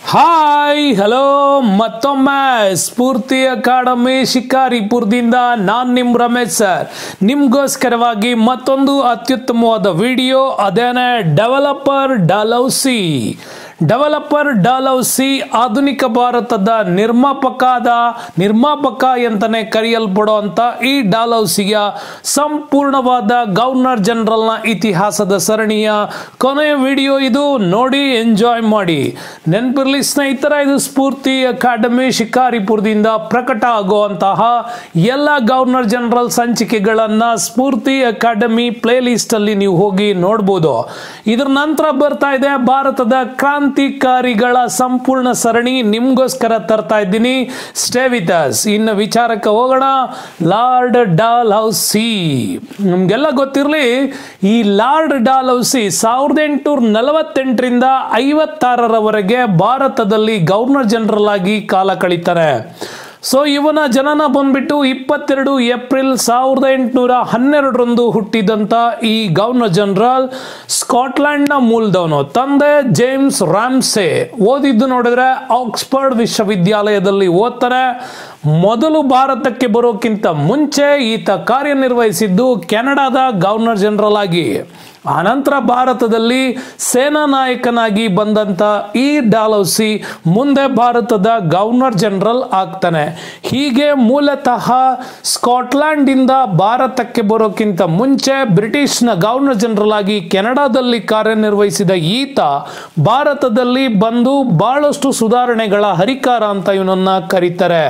hi hello ಮತ್ತೊಮ್ಮೆ ಸ್ಫೂರ್ತಿ academy ಶಿಕಾರಿಪುರದಿಂದ ನಾನು ನಿಮ್ಮ ರಮೇಶ್ ಸರ್ ನಿಮಗೋಸ್ಕರವಾಗಿ ಮತ್ತೊಂದು ಅತ್ಯುತ್ತಮವಾದ ವಿಡಿಯೋ ಅದೇನೆ ಡೆವಲಪರ್ ಡಲೌಸಿ ಡೆವಲಪರ್ ಡಲೌಸಿ ಆಧುನಿಕ ಭಾರತದ ನಿರ್ಮಾಪಕದ ನಿರ್ಮಾಪಕ ಅಂತಲೇ ಕರೆಯಲ್ಪಡುವಂಥ ಈ ಡಾಲೌಸಿಯ ಸಂಪೂರ್ಣವಾದ ಗವರ್ನರ್ ಜನರಲ್ನ ಇತಿಹಾಸದ ಸರಣಿಯ ಕೊನೆಯ ವಿಡಿಯೋ ಇದು ನೋಡಿ ಎಂಜಾಯ್ ಮಾಡಿ ನೆನಪಿರ್ಲಿ ಸ್ನೇಹಿತರ ಇದು ಸ್ಫೂರ್ತಿ ಅಕಾಡೆಮಿ ಶಿಕಾರಿಪುರದಿಂದ ಪ್ರಕಟ ಆಗುವಂತಹ ಎಲ್ಲ ಗವರ್ನರ್ ಜನರಲ್ ಸಂಚಿಕೆಗಳನ್ನು ಸ್ಫೂರ್ತಿ ಅಕಾಡೆಮಿ ಪ್ಲೇ ಲಿಸ್ಟಲ್ಲಿ ನೀವು ಹೋಗಿ ನೋಡ್ಬೋದು ಇದರ ನಂತರ ಬರ್ತಾ ಇದೆ ಭಾರತದ ಕ್ರಾಂತಿಕಾರಿಗಳ ಸಂಪೂರ್ಣ ಸರಣಿ ನಿಮ್ಗೋಸ್ಕರ ತರ್ತಾ ಇದ್ದೀನಿ ಸ್ಟೇ ವಿತ್ ಅಸ್ ಇನ್ನು ವಿಚಾರಕ್ಕೆ ಹೋಗೋಣ ಲಾರ್ಡ್ ಡಾಲ್ ಹೌಸಿ ನಮಗೆಲ್ಲ ಗೊತ್ತಿರಲಿ ಈ ಲಾರ್ಡ್ ಡಾಲ್ ಹೌಸಿ ಸಾವಿರದ ಎಂಟುನೂರ ನಲವತ್ತೆಂಟರಿಂದ ಐವತ್ತಾರರವರೆಗೆ ಭಾರತದಲ್ಲಿ ಗವರ್ನರ್ ಜನರಲ್ ಆಗಿ ಕಾಲ ಕಳೀತಾರೆ ಸೊ ಇವನ ಜನನ ಬಂದ್ಬಿಟ್ಟು ಇಪ್ಪತ್ತೆರಡು ಏಪ್ರಿಲ್ ಸಾವಿರದ ಎಂಟುನೂರ ಹನ್ನೆರಡರಂದು ಹುಟ್ಟಿದಂಥ ಈ ಗವರ್ನರ್ ಜನರಲ್ ಸ್ಕಾಟ್ಲೆಂಡ್ನ ಮೂಲದವನು ತಂದೆ ಜೇಮ್ಸ್ ರಾಮ್ಸೆ ಓದಿದ್ದು ನೋಡಿದ್ರೆ ಆಕ್ಸ್ಫರ್ಡ್ ವಿಶ್ವವಿದ್ಯಾಲಯದಲ್ಲಿ ಓದ್ತಾರೆ ಮೊದಲು ಭಾರತಕ್ಕೆ ಬರೋಕ್ಕಿಂತ ಮುಂಚೆ ಈತ ಕಾರ್ಯನಿರ್ವಹಿಸಿದ್ದು ಕೆನಡಾದ ಗವರ್ನರ್ ಜನರಲ್ ಆಗಿ ಆನಂತರ ಭಾರತದಲ್ಲಿ ಸೇನಾ ನಾಯಕನಾಗಿ ಬಂದಂಥ ಈ ಡಾಲೌಸಿ ಮುಂದೆ ಭಾರತದ ಗವರ್ನರ್ ಜನರಲ್ ಆಗ್ತಾನೆ ಹೀಗೆ ಮೂಲತಃ ಸ್ಕಾಟ್ಲ್ಯಾಂಡಿಂದ ಭಾರತಕ್ಕೆ ಬರೋಕ್ಕಿಂತ ಮುಂಚೆ ಬ್ರಿಟಿಷ್ನ ಗವರ್ನರ್ ಜನರಲ್ ಆಗಿ ಕೆನಡಾದಲ್ಲಿ ಕಾರ್ಯನಿರ್ವಹಿಸಿದ ಈತ ಭಾರತದಲ್ಲಿ ಬಂದು ಬಹಳಷ್ಟು ಸುಧಾರಣೆಗಳ ಹರಿಕಾರ ಅಂತ ಇವನನ್ನ ಕರೀತಾರೆ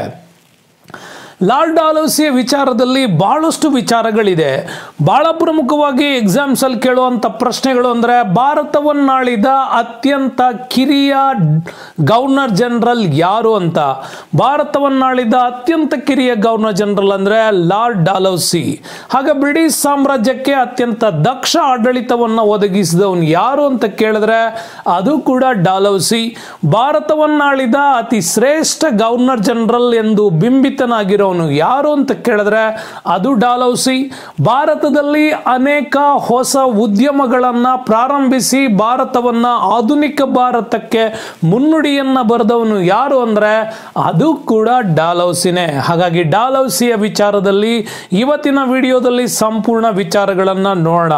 ಲಾರ್ಡ್ ಡಾಲೌಸಿಯ ವಿಚಾರದಲ್ಲಿ ಬಹಳಷ್ಟು ವಿಚಾರಗಳಿದೆ ಬಹಳ ಪ್ರಮುಖವಾಗಿ ಎಕ್ಸಾಮ್ಸ್ ಅಲ್ಲಿ ಕೇಳುವಂತ ಪ್ರಶ್ನೆಗಳು ಅಂದ್ರೆ ಭಾರತವನ್ನಾಳಿದ ಅತ್ಯಂತ ಕಿರಿಯ ಗವರ್ನರ್ ಜನರಲ್ ಯಾರು ಅಂತ ಭಾರತವನ್ನಾಳಿದ ಅತ್ಯಂತ ಕಿರಿಯ ಗವರ್ನರ್ ಜನರಲ್ ಅಂದ್ರೆ ಲಾರ್ಡ್ ಡಾಲೌಸಿ ಹಾಗೆ ಬ್ರಿಟಿಷ್ ಸಾಮ್ರಾಜ್ಯಕ್ಕೆ ಅತ್ಯಂತ ದಕ್ಷ ಆಡಳಿತವನ್ನು ಒದಗಿಸಿದವನು ಯಾರು ಅಂತ ಕೇಳಿದ್ರೆ ಅದು ಕೂಡ ಡಾಲೌಸಿ ಭಾರತವನ್ನಾಳಿದ ಅತಿ ಶ್ರೇಷ್ಠ ಗವರ್ನರ್ ಜನರಲ್ ಎಂದು ಬಿಂಬಿತನಾಗಿರೋ ಅವನು ಯಾರು ಅಂತ ಕೇಳಿದ್ರೆ ಅದು ಡಾಲೌಸಿ ಭಾರತದಲ್ಲಿ ಅನೇಕ ಹೊಸ ಉದ್ಯಮಗಳನ್ನ ಪ್ರಾರಂಭಿಸಿ ಭಾರತವನ್ನ ಆಧುನಿಕ ಭಾರತಕ್ಕೆ ಮುನ್ನುಡಿಯನ್ನ ಬರೆದವನು ಯಾರು ಅಂದ್ರೆ ಅದು ಕೂಡ ಡಾಲೌಸಿನೇ ಹಾಗಾಗಿ ಡಾಲೌಸಿಯ ವಿಚಾರದಲ್ಲಿ ಇವತ್ತಿನ ವಿಡಿಯೋದಲ್ಲಿ ಸಂಪೂರ್ಣ ವಿಚಾರಗಳನ್ನ ನೋಡೋಣ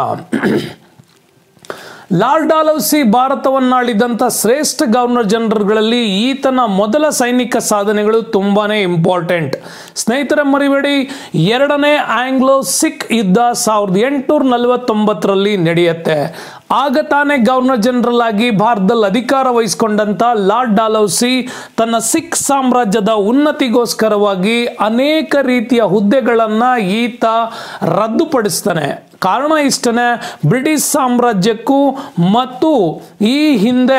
ಲಾರ್ಡ್ ಡಾಲೌಸಿ ಭಾರತವನ್ನಾಳಿದಂಥ ಶ್ರೇಷ್ಠ ಗವರ್ನರ್ ಜನರಲ್ಗಳಲ್ಲಿ ಈತನ ಮೊದಲ ಸೈನಿಕ ಸಾಧನೆಗಳು ತುಂಬಾನೇ ಇಂಪಾರ್ಟೆಂಟ್ ಸ್ನೇಹಿತರ ಮರಿಬೇಡಿ ಎರಡನೇ ಆಂಗ್ಲೋ ಸಿಖ್ ಯುದ್ಧ ಸಾವಿರದ ಎಂಟುನೂರ ನಲವತ್ತೊಂಬತ್ತರಲ್ಲಿ ನಡೆಯುತ್ತೆ ಆಗ ತಾನೇ ಗವರ್ನರ್ ಜನರಲ್ ಆಗಿ ಭಾರತದಲ್ಲಿ ಅಧಿಕಾರ ವಹಿಸಿಕೊಂಡಂತ ಲಾರ್ಡ್ ಡಾಲೌಸಿ ತನ್ನ ಸಿಖ್ ಸಾಮ್ರಾಜ್ಯದ ಉನ್ನತಿಗೋಸ್ಕರವಾಗಿ ಅನೇಕ ರೀತಿಯ ಹುದ್ದೆಗಳನ್ನ ಈತ ರದ್ದುಪಡಿಸ್ತಾನೆ ಕಾರಣ ಇಷ್ಟನೇ ಬ್ರಿಟಿಷ್ ಸಾಮ್ರಾಜ್ಯಕ್ಕೂ ಮತ್ತು ಈ ಹಿಂದೆ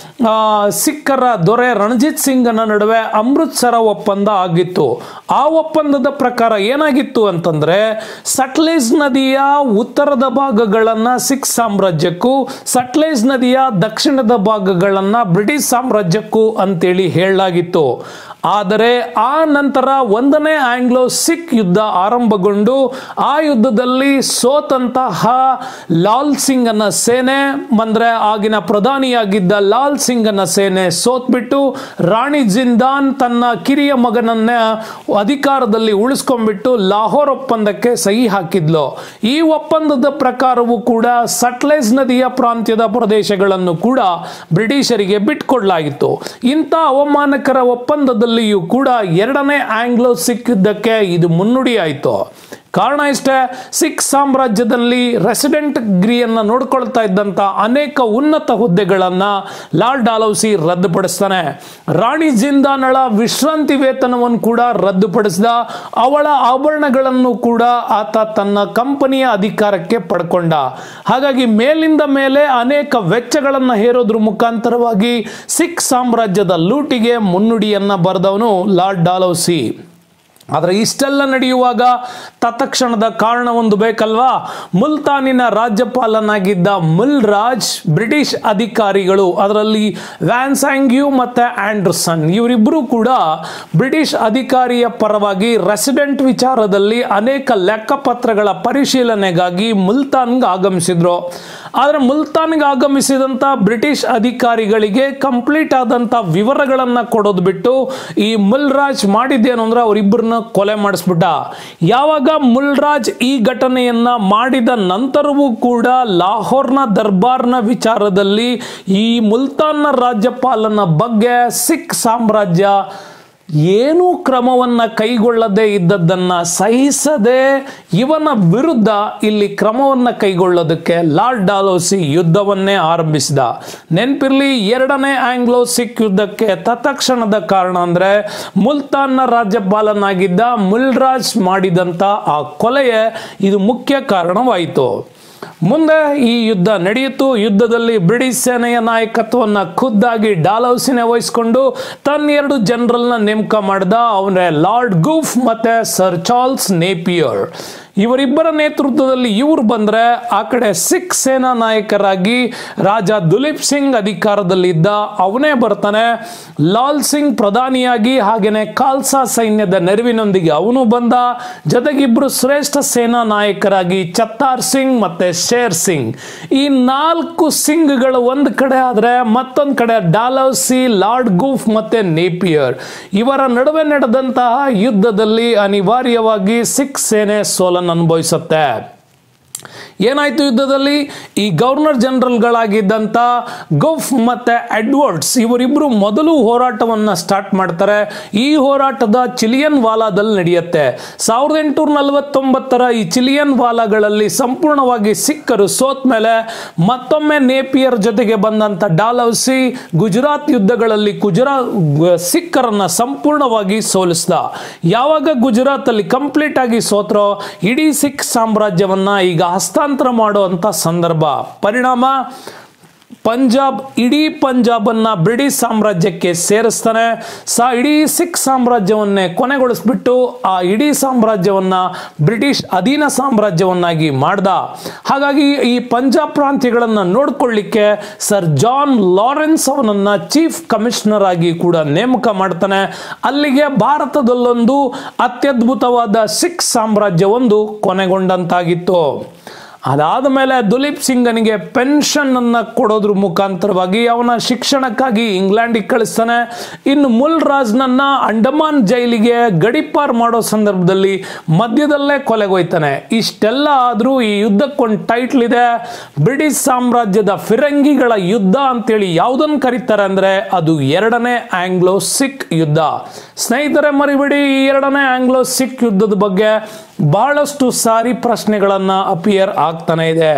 ಸಿಖ್ಖರ ದೊರೆ ರಣಜಿತ್ ಸಿಂಗನ ನಡುವೆ ಅಮೃತ್ಸರ ಒಪ್ಪಂದ ಆಗಿತ್ತು ಆ ಒಪ್ಪಂದದ ಪ್ರಕಾರ ಏನಾಗಿತ್ತು ಅಂತಂದ್ರೆ ಸಟ್ಲೇಜ್ ನದಿಯ ಉತ್ತರದ ಭಾಗಗಳನ್ನ ಸಿಖ್ ಸಾಮ್ರಾಜ್ಯಕ್ಕೂ ಸಟ್ಲೇಜ್ ನದಿಯ ದಕ್ಷಿಣದ ಭಾಗಗಳನ್ನ ಬ್ರಿಟಿಷ್ ಸಾಮ್ರಾಜ್ಯಕ್ಕೂ ಅಂತೇಳಿ ಹೇಳಲಾಗಿತ್ತು ಆದರೆ ಆ ನಂತರ ಒಂದನೇ ಆಂಗ್ಲೋ ಸಿಖ್ ಯುದ್ಧ ಆರಂಭಗೊಂಡು ಆ ಯುದ್ಧದಲ್ಲಿ ಸೋತಂತಹ ಲಾಲ್ ಸಿಂಗನ ಸೇನೆ ಅಂದ್ರೆ ಆಗಿನ ಪ್ರಧಾನಿಯಾಗಿದ್ದ ಲಾಲ್ ಸಿಂಗನ ಸೇನೆ ಸೋತ್ಬಿಟ್ಟು ರಾಣಿ ಜಿಂದಾನ್ ತನ್ನ ಕಿರಿಯ ಮಗನನ್ನ ಅಧಿಕಾರದಲ್ಲಿ ಉಳಿಸ್ಕೊಂಡ್ಬಿಟ್ಟು ಲಾಹೋರ್ ಒಪ್ಪಂದಕ್ಕೆ ಸಹಿ ಹಾಕಿದ್ಲು ಈ ಒಪ್ಪಂದದ ಪ್ರಕಾರವೂ ಕೂಡ ಸಟ್ಲೇಜ್ ನದಿಯ ಪ್ರಾಂತ್ಯದ ಪ್ರದೇಶಗಳನ್ನು ಕೂಡ ಬ್ರಿಟಿಷರಿಗೆ ಬಿಟ್ಕೊಡ್ಲಾಗಿತ್ತು ಇಂಥ ಅವಮಾನಕರ ಒಪ್ಪಂದದಲ್ಲಿ ಕೂಡ ಎರಡನೇ ಆಂಗ್ಲೋ ಸಿಖ್ ಯುದ್ಧಕ್ಕೆ ಇದು ಮುನ್ನುಡಿಯಾಯಿತು ಕಾರಣ ಇಷ್ಟೇ ಸಿಖ್ ಸಾಮ್ರಾಜ್ಯದಲ್ಲಿ ರೆಸಿಡೆಂಟ್ ಡಿಗ್ರಿಯನ್ನು ನೋಡ್ಕೊಳ್ತಾ ಇದ್ದಂಥ ಅನೇಕ ಉನ್ನತ ಹುದ್ದೆಗಳನ್ನು ಲಾರ್ಡ್ ಡಾಲೌಸಿ ರದ್ದುಪಡಿಸ್ತಾನೆ ರಾಣಿ ಜಿಂದಾನಳ ವಿಶ್ರಾಂತಿ ವೇತನವನ್ನು ಕೂಡ ರದ್ದುಪಡಿಸಿದ ಅವಳ ಆಭರಣಗಳನ್ನು ಕೂಡ ಆತ ತನ್ನ ಕಂಪನಿಯ ಅಧಿಕಾರಕ್ಕೆ ಪಡ್ಕೊಂಡ ಹಾಗಾಗಿ ಮೇಲಿಂದ ಮೇಲೆ ಅನೇಕ ವೆಚ್ಚಗಳನ್ನು ಹೇರೋದ್ರ ಮುಖಾಂತರವಾಗಿ ಸಿಖ್ ಸಾಮ್ರಾಜ್ಯದ ಲೂಟಿಗೆ ಮುನ್ನುಡಿಯನ್ನು ಬರೆದವನು ಲಾರ್ಡ್ ಡಾಲೌಸಿ ಆದರೆ ಇಷ್ಟೆಲ್ಲ ನಡೆಯುವಾಗ ತತ್ಕ್ಷಣದ ಕಾರಣ ಒಂದು ಬೇಕಲ್ವಾ ಮುಲ್ತಾನಿನ ರಾಜ್ಯಪಾಲನಾಗಿದ್ದ ಮುಲ್ ರಾಜ್ ಬ್ರಿಟಿಷ್ ಅಧಿಕಾರಿಗಳು ಅದರಲ್ಲಿ ವ್ಯಾನ್ಸ್ಯಾಂಗ್ಯೂ ಮತ್ತು ಆಂಡರ್ಸನ್ ಇವರಿಬ್ಬರು ಕೂಡ ಬ್ರಿಟಿಷ್ ಅಧಿಕಾರಿಯ ಪರವಾಗಿ ರೆಸಿಡೆಂಟ್ ವಿಚಾರದಲ್ಲಿ ಅನೇಕ ಲೆಕ್ಕಪತ್ರಗಳ ಪರಿಶೀಲನೆಗಾಗಿ ಮುಲ್ತಾನ್ಗೆ ಆಗಮಿಸಿದ್ರು ಆದರೆ ಮುಲ್ತಾನ್ಗೆ ಆಗಮಿಸಿದಂಥ ಬ್ರಿಟಿಷ್ ಅಧಿಕಾರಿಗಳಿಗೆ ಕಂಪ್ಲೀಟ್ ಆದಂಥ ವಿವರಗಳನ್ನು ಕೊಡೋದು ಬಿಟ್ಟು ಈ ಮುಲ್ರಾಜ್ ಮಾಡಿದ್ದೇನು ಅಂದ್ರೆ ಅವರಿಬ್ಬರನ್ನ ಕೊಲೆ ಮಾಡಿಸ್ಬಿಟ್ಟ ಯಾವಾಗ ಮುಲ್ರಾಜ್ ಈ ಘಟನೆಯನ್ನ ಮಾಡಿದ ನಂತರವೂ ಕೂಡ ಲಾಹೋರ್ನ ದರ್ಬಾರ್ನ ವಿಚಾರದಲ್ಲಿ ಈ ಮುಲ್ತಾನ್ನ ರಾಜ್ಯಪಾಲನ ಬಗ್ಗೆ ಸಿಖ್ ಸಾಮ್ರಾಜ್ಯ ಏನೂ ಕ್ರಮವನ್ನು ಕೈಗೊಳ್ಳದೆ ಇದ್ದದ್ದನ್ನು ಸಹಿಸದೆ ಇವನ ವಿರುದ್ಧ ಇಲ್ಲಿ ಕ್ರಮವನ್ನು ಕೈಗೊಳ್ಳೋದಕ್ಕೆ ಲಾರ್ಡ್ ಡಾಲೋಸಿ ಯುದ್ಧವನ್ನೇ ಆರಂಭಿಸಿದ ನೆನಪಿರ್ಲಿ ಎರಡನೇ ಆಂಗ್ಲೋ ಸಿಖ್ ಯುದ್ಧಕ್ಕೆ ತತ್ಕ್ಷಣದ ಕಾರಣ ಅಂದರೆ ಮುಲ್ತಾನ್ನ ರಾಜ್ಯಪಾಲನಾಗಿದ್ದ ಮುಲ್ರಾಜ್ ಮಾಡಿದಂಥ ಆ ಕೊಲೆಯೇ ಇದು ಮುಖ್ಯ ಕಾರಣವಾಯಿತು ಮುಂದೆ ಈ ಯುದ್ಧ ನಡೆಯಿತು ಯುದ್ಧದಲ್ಲಿ ಬ್ರಿಟಿಷ್ ಸೇನೆಯ ನಾಯಕತ್ವವನ್ನು ಖುದ್ದಾಗಿ ಡಾಲೌಸಿನೇ ವಹಿಸಿಕೊಂಡು ತನ್ನ ಎರಡು ಜನರಲ್ನ ನೇಮಕ ಮಾಡಿದ ಅವನೇ ಲಾರ್ಡ್ ಗೂಫ್ ಮತ್ತೆ ಸರ್ ಚಾರ್ಲ್ಸ್ ನೇಪಿಯರ್ ಇವರಿಬ್ಬರ ನೇತೃತ್ವದಲ್ಲಿ ಇವರು ಬಂದ್ರೆ ಆ ಕಡೆ ಸಿಖ್ ಸೇನಾ ನಾಯಕರಾಗಿ ರಾಜ ದುಲೀಪ್ ಸಿಂಗ್ ಅಧಿಕಾರದಲ್ಲಿದ್ದ ಅವನೇ ಬರ್ತಾನೆ ಲಾಲ್ ಸಿಂಗ್ ಪ್ರಧಾನಿಯಾಗಿ ಹಾಗೇನೆ ಖಾಲ್ಸಾ ಸೈನ್ಯದ ನೆರವಿನೊಂದಿಗೆ ಅವನು ಬಂದ ಜೊತೆಗಿಬ್ರು ಶ್ರೇಷ್ಠ ಸೇನಾ ನಾಯಕರಾಗಿ ಚತ್ತಾರ್ ಸಿಂಗ್ ಮತ್ತೆ ಶೇರ್ ಸಿಂಗ್ ಈ ನಾಲ್ಕು ಸಿಂಗ್ಗಳು ಒಂದು ಕಡೆ ಆದ್ರೆ ಮತ್ತೊಂದು ಕಡೆ ಡಾಲೌಸಿ ಲಾರ್ಡ್ ಗೂಫ್ ಮತ್ತೆ ನೇಪಿಯರ್ ಇವರ ನಡುವೆ ನಡೆದಂತಹ ಯುದ್ಧದಲ್ಲಿ ಅನಿವಾರ್ಯವಾಗಿ ಸಿಖ್ ಸೇನೆ ಸೋಲನ್ನು ಅನುಭವಿಸುತ್ತೆ ಏನಾಯ್ತು ಯುದ್ಧದಲ್ಲಿ ಈ ಗವರ್ನರ್ ಜನರಲ್ಗಳಾಗಿದ್ದಂಥ ಗೌಫ್ ಮತ್ತೆ ಎಡ್ವರ್ಡ್ಸ್ ಇವರಿಬ್ಬರು ಮೊದಲು ಹೋರಾಟವನ್ನು ಸ್ಟಾರ್ಟ್ ಮಾಡ್ತಾರೆ ಈ ಹೋರಾಟದ ಚಿಲಿಯನ್ ವಾಲಾದಲ್ಲಿ ನಡೆಯುತ್ತೆ ಸಾವಿರದ ಎಂಟುನೂರ ನಲವತ್ತೊಂಬತ್ತರ ಈ ಚಿಲಿಯನ್ ವಾಲಾಗಳಲ್ಲಿ ಸಂಪೂರ್ಣವಾಗಿ ಸಿಕ್ಕರು ಸೋತ್ ಮೇಲೆ ಮತ್ತೊಮ್ಮೆ ನೇಪಿಯರ್ ಜೊತೆಗೆ ಬಂದಂಥ ಡಾಲೌಸಿ ಗುಜರಾತ್ ಯುದ್ಧಗಳಲ್ಲಿ ಗುಜರಾತ್ ಸಿಕ್ಕರನ್ನ ಸಂಪೂರ್ಣವಾಗಿ ಸೋಲಿಸ್ದ ಯಾವಾಗ ಗುಜರಾತ್ ಅಲ್ಲಿ ಕಂಪ್ಲೀಟ್ ಆಗಿ ಸೋತ್ರೋ ಇಡೀ ಸಿಖ್ ಸಾಮ್ರಾಜ್ಯವನ್ನ ಈಗ ಹಸ್ತಾಂತರ ಮಾಡುವಂತ ಸಂದರ್ಭ ಪರಿಣಾಮ ಪಂಜಾಬ್ ಇಡೀ ಪಂಜಾಬನ್ನ ಬ್ರಿಟಿಷ್ ಸಾಮ್ರಾಜ್ಯಕ್ಕೆ ಸೇರಿಸ್ತಾನೆ ಸಾ ಇಡೀ ಸಿಖ್ ಸಾಮ್ರಾಜ್ಯವನ್ನೇ ಕೊನೆಗೊಳಿಸ್ಬಿಟ್ಟು ಆ ಇಡೀ ಸಾಮ್ರಾಜ್ಯವನ್ನ ಬ್ರಿಟಿಷ್ ಅಧೀನ ಸಾಮ್ರಾಜ್ಯವನ್ನಾಗಿ ಮಾಡ್ದ ಹಾಗಾಗಿ ಈ ಪಂಜಾಬ್ ಪ್ರಾಂತ್ಯಗಳನ್ನು ನೋಡ್ಕೊಳ್ಳಿಕ್ಕೆ ಸರ್ ಜಾನ್ ಲಾರೆನ್ಸ್ ಅವನನ್ನ ಚೀಫ್ ಕಮಿಷನರ್ ಆಗಿ ಕೂಡ ನೇಮಕ ಮಾಡ್ತಾನೆ ಅಲ್ಲಿಗೆ ಭಾರತದಲ್ಲೊಂದು ಅತ್ಯದ್ಭುತವಾದ ಸಿಖ್ ಸಾಮ್ರಾಜ್ಯವೊಂದು ಕೊನೆಗೊಂಡಂತಾಗಿತ್ತು ಅದಾದ ಮೇಲೆ ದುಲೀಪ್ ಸಿಂಗನಿಗೆ ಪೆನ್ಷನ್ ಅನ್ನ ಕೊಡೋದ್ರ ಮುಖಾಂತರವಾಗಿ ಅವನ ಶಿಕ್ಷಣಕ್ಕಾಗಿ ಇಂಗ್ಲೆಂಡಿಗೆ ಕಳಿಸ್ತಾನೆ ಇನ್ನು ಮುಲ್ ರಾಜ್ನನ್ನ ಅಂಡಮಾನ್ ಜೈಲಿಗೆ ಗಡಿಪಾರ್ ಮಾಡೋ ಸಂದರ್ಭದಲ್ಲಿ ಮಧ್ಯದಲ್ಲೇ ಕೊಲೆಗೊಯ್ತಾನೆ ಇಷ್ಟೆಲ್ಲ ಆದರೂ ಈ ಯುದ್ಧಕ್ಕೊಂದು ಟೈಟ್ಲ್ ಇದೆ ಬ್ರಿಟಿಷ್ ಸಾಮ್ರಾಜ್ಯದ ಫಿರಂಗಿಗಳ ಯುದ್ಧ ಅಂತೇಳಿ ಯಾವುದನ್ನು ಕರೀತಾರೆ ಅಂದ್ರೆ ಅದು ಎರಡನೇ ಆಂಗ್ಲೋ ಸಿಖ್ ಯುದ್ಧ ಸ್ನೇಹಿತರೆ ಮರಿಬೇಡಿ ಈ ಎರಡನೇ ಆಂಗ್ಲೋ ಸಿಖ್ ಯುದ್ಧದ ಬಗ್ಗೆ ಬಹಳಷ್ಟು ಸಾರಿ ಪ್ರಶ್ನೆಗಳನ್ನ ಅಪಿಯರ್ ಆಗ್ತಾನೆ ಇದೆ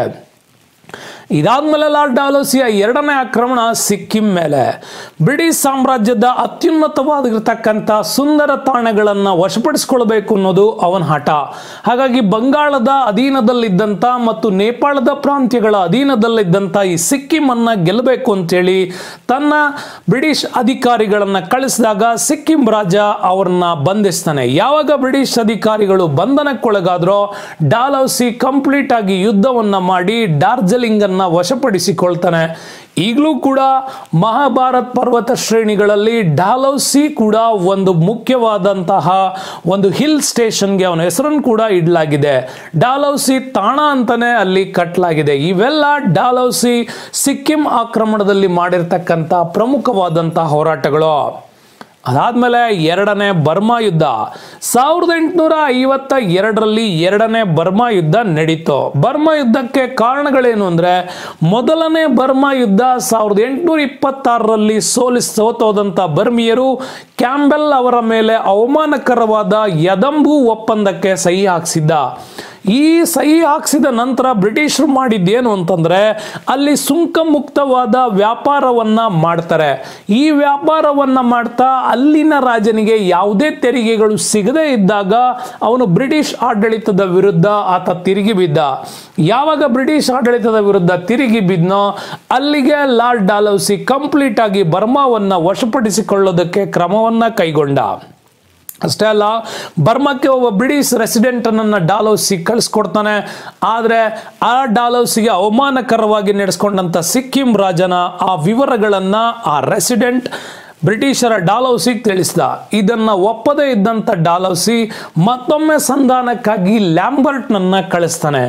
ಇದಾದ್ಮೇಲೆ ಲಾರ್ಡ್ ಡಾಲೋಸಿಯ ಎರಡನೇ ಆಕ್ರಮಣ ಸಿಕ್ಕಿಂ ಮೇಲೆ ಬ್ರಿಟಿಷ್ ಸಾಮ್ರಾಜ್ಯದ ಅತ್ಯುನ್ನತವಾಗಿರ್ತಕ್ಕಂಥ ಸುಂದರ ತಾಣಗಳನ್ನು ವಶಪಡಿಸಿಕೊಳ್ಬೇಕು ಅನ್ನೋದು ಅವನ ಹಠ ಹಾಗಾಗಿ ಬಂಗಾಳದ ಅಧೀನದಲ್ಲಿದ್ದಂಥ ಮತ್ತು ನೇಪಾಳದ ಪ್ರಾಂತ್ಯಗಳ ಅಧೀನದಲ್ಲಿದ್ದಂಥ ಈ ಸಿಕ್ಕಿಂ ಅನ್ನ ಗೆಲ್ಲಬೇಕು ಅಂತೇಳಿ ತನ್ನ ಬ್ರಿಟಿಷ್ ಅಧಿಕಾರಿಗಳನ್ನ ಕಳಿಸಿದಾಗ ಸಿಕ್ಕಿಂ ರಾಜ ಅವ್ರನ್ನ ಬಂಧಿಸ್ತಾನೆ ಯಾವಾಗ ಬ್ರಿಟಿಷ್ ಅಧಿಕಾರಿಗಳು ಬಂಧನಕ್ಕೊಳಗಾದ್ರೋ ಡಾಲೌಸಿ ಕಂಪ್ಲೀಟ್ ಆಗಿ ಯುದ್ಧವನ್ನ ಮಾಡಿ ಡಾರ್ಜಿಲಿಂಗ್ ಅನ್ನ ವಶಪಡಿಸಿಕೊಳ್ತಾನೆ ಈಗಲೂ ಕೂಡ ಮಹಾಭಾರತ್ ಪರ್ವತ ಶ್ರೇಣಿಗಳಲ್ಲಿ ಡಾಲೌಸಿ ಕೂಡ ಒಂದು ಮುಖ್ಯವಾದಂತಹ ಒಂದು ಹಿಲ್ ಸ್ಟೇಷನ್ಗೆ ಅವನ ಹೆಸರನ್ನು ಕೂಡ ಇಡಲಾಗಿದೆ ಡಾಲೌಸಿ ತಾಣ ಅಂತಾನೆ ಅಲ್ಲಿ ಕಟ್ಟಲಾಗಿದೆ ಇವೆಲ್ಲ ಡಾಲೌಸಿ ಸಿಕ್ಕಿಂ ಆಕ್ರಮಣದಲ್ಲಿ ಮಾಡಿರ್ತಕ್ಕಂಥ ಪ್ರಮುಖವಾದಂತಹ ಹೋರಾಟಗಳು ಅದಾದ್ಮೇಲೆ ಎರಡನೇ ಬರ್ಮಾ ಯುದ್ಧ ಸಾವಿರದ ಎಂಟುನೂರ ಐವತ್ತ ಎರಡರಲ್ಲಿ ಎರಡನೇ ಬರ್ಮಾ ಯುದ್ಧ ನಡೀತು ಬರ್ಮಾ ಯುದ್ಧಕ್ಕೆ ಕಾರಣಗಳೇನು ಅಂದ್ರೆ ಮೊದಲನೇ ಬರ್ಮಾ ಯುದ್ಧ ಸಾವಿರದ ಎಂಟುನೂರ ಇಪ್ಪತ್ತಾರರಲ್ಲಿ ಸೋಲಿಸ್ ಸೋತೋದಂಥ ಬರ್ಮಿಯರು ಕ್ಯಾಂಬೆಲ್ ಅವರ ಮೇಲೆ ಅವಮಾನಕರವಾದ ಯದಂಬು ಒಪ್ಪಂದಕ್ಕೆ ಸಹಿ ಹಾಕ್ಸಿದ್ದ ಈ ಸಹಿ ಹಾಕ್ಸಿದ ನಂತರ ಬ್ರಿಟಿಷರು ಮಾಡಿದ್ದೇನು ಅಂತಂದ್ರೆ ಅಲ್ಲಿ ಸುಂಕ ಮುಕ್ತವಾದ ವ್ಯಾಪಾರವನ್ನ ಮಾಡ್ತಾರೆ ಈ ವ್ಯಾಪಾರವನ್ನ ಮಾಡ್ತಾ ಅಲ್ಲಿನ ರಾಜನಿಗೆ ಯಾವುದೇ ತೆರಿಗೆಗಳು ಸಿಗದೇ ಇದ್ದಾಗ ಅವನು ಬ್ರಿಟಿಷ್ ಆಡಳಿತದ ವಿರುದ್ಧ ಆತ ತಿರುಗಿ ಬಿದ್ದ ಯಾವಾಗ ಬ್ರಿಟಿಷ್ ಆಡಳಿತದ ವಿರುದ್ಧ ತಿರುಗಿ ಬಿದ್ನೋ ಅಲ್ಲಿಗೆ ಲಾರ್ಡ್ ಡಾಲೌಸಿ ಕಂಪ್ಲೀಟ್ ಆಗಿ ಬರ್ಮಾವನ್ನ ವಶಪಡಿಸಿಕೊಳ್ಳೋದಕ್ಕೆ ಕ್ರಮವನ್ನ ಕೈಗೊಂಡ ಅಷ್ಟೇ ಅಲ್ಲ ಬರ್ಮಕ್ಕೆ ಒಬ್ಬ ಬ್ರಿಟಿಷ್ ರೆಸಿಡೆಂಟ್ ಅನ್ನ ಡಾಲೌಸಿ ಕಳಿಸ್ಕೊಡ್ತಾನೆ ಆದರೆ ಆ ಡಾಲೌಸಿಗೆ ಅವಮಾನಕರವಾಗಿ ನಡೆಸ್ಕೊಂಡಂತ ಸಿಕ್ಕಿಂ ರಾಜನ ಆ ವಿವರಗಳನ್ನ ಆ ರೆಸಿಡೆಂಟ್ ಬ್ರಿಟಿಷರ ಡಾಲೌಸಿಗೆ ತಿಳಿಸಿದ ಇದನ್ನ ಒಪ್ಪದೇ ಇದ್ದಂಥ ಡಾಲೌಸಿ ಮತ್ತೊಮ್ಮೆ ಸಂಧಾನಕ್ಕಾಗಿ ಲ್ಯಾಂಬರ್ಟ್ನನ್ನ ಕಳಿಸ್ತಾನೆ